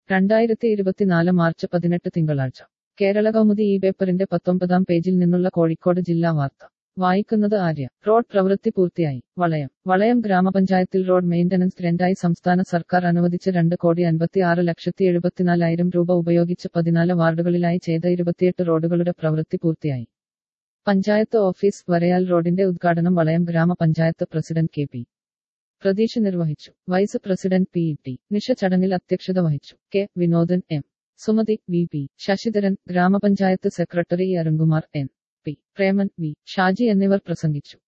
രണ്ടായിരത്തി ഇരുപത്തിനാല് മാർച്ച് പതിനെട്ട് തിങ്കളാഴ്ച കേരള കൗമുദി ഈ പേപ്പറിന്റെ പത്തൊമ്പതാം പേജിൽ നിന്നുള്ള കോഴിക്കോട് ജില്ലാ വാർത്ത വായിക്കുന്നത് ആര്യ റോഡ് പ്രവൃത്തി പൂർത്തിയായി വളയം വളയം ഗ്രാമപഞ്ചായത്തിൽ റോഡ് മെയിന്റനൻസ് രണ്ടായി സംസ്ഥാന സർക്കാർ അനുവദിച്ച് രണ്ട് കോടി അൻപത്തി ആറ് ലക്ഷത്തി എഴുപത്തിനാലായിരം രൂപ ഉപയോഗിച്ച് പതിനാല് വാർഡുകളിലായി ചെയ്ത ഇരുപത്തിയെട്ട് റോഡുകളുടെ പ്രവൃത്തി പൂർത്തിയായി പഞ്ചായത്ത് ഓഫീസ് വരയാൽ റോഡിന്റെ ഉദ്ഘാടനം വളയം ഗ്രാമപഞ്ചായത്ത് പ്രസിഡന്റ് കെ പി പ്രതീഷ് നിർവഹിച്ചു vice president P T Nisha ചടങ്ങിൽ അധ്യക്ഷത വഹിച്ചു K Vinodan M Sumathi V P Sasidharan ഗ്രാമപഞ്ചായത്ത് secretary E Arunkumar N P Preman V Shaji എന്നിവർ പ്രസംഗിച്ചു